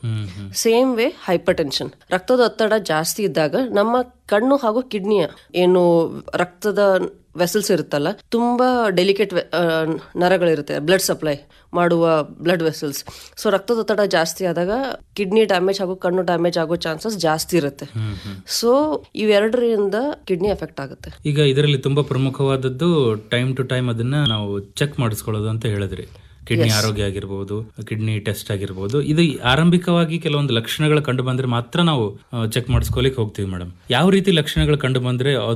ಹ್ಮ್ ಹ್ಮ್ same way ಹೈಪರ್ ಟೆನ್ಷನ್ ರಕ್ತದ ಒತ್ತಡ ಜಾಸ್ತಿ ಇದ್ದಾಗ ನಮ್ಮ ಕಣ್ಣು ಹಾಗೂ ಕಿಡ್ನಿಯ ಏನು ರಕ್ತದ ವೆಸಲ್ಸ್ ಇರುತ್ತಲ್ಲ ತುಂಬಾ ಡೆಲಿಕೇಟ್ ನರಗಳಿರುತ್ತೆ ಬ್ಲಡ್ ಸಪ್ಲೈ ಮಾಡುವ ಬ್ಲಡ್ ವೆಸಲ್ಸ್ ಸೊ ರಕ್ತದೊತ್ತಡ ಜಾಸ್ತಿ ಆದಾಗ ಕಿಡ್ನಿ ಡ್ಯಾಮೇಜ್ ಹಾಗೂ ಕಣ್ಣು ಡ್ಯಾಮೇಜ್ ಆಗೋ ಚಾನ್ಸಸ್ ಜಾಸ್ತಿ ಇರುತ್ತೆ ಹ್ಮ್ ಹ್ಮ್ ಸೊ ಇವೆರಡರಿಂದ ಕಿಡ್ನಿ ಎಫೆಕ್ಟ್ ಆಗುತ್ತೆ ಈಗ ಇದರಲ್ಲಿ ತುಂಬಾ ಪ್ರಮುಖವಾದದ್ದು ಟೈಮ್ ಟು ಟೈಮ್ ಅದನ್ನ ನಾವು ಚೆಕ್ ಮಾಡಿಸ್ಕೊಳ್ಳೋದು ಅಂತ ಹೇಳಿದ್ರಿ ಕಿಡ್ನಿ ಆರೋಗ್ಯ ಆಗಿರ್ಬೋದು ಕಿಡ್ನಿ ಟೆಸ್ಟ್ ಆಗಿರ್ಬೋದು ಇದು ಆರಂಭಿಕವಾಗಿ ಕೆಲವೊಂದು ಲಕ್ಷಣಗಳು ಕಂಡು ಬಂದ್ರೆ ಮಾತ್ರ ನಾವು ಚೆಕ್ ಮಾಡಿಸ್ಕೊಲಿಕ್ಕೆ ಹೋಗ್ತೀವಿ ಮೇಡಮ್ ಯಾವ ರೀತಿ ಲಕ್ಷಣಗಳು ಕಂಡು ಬಂದ್ರೆ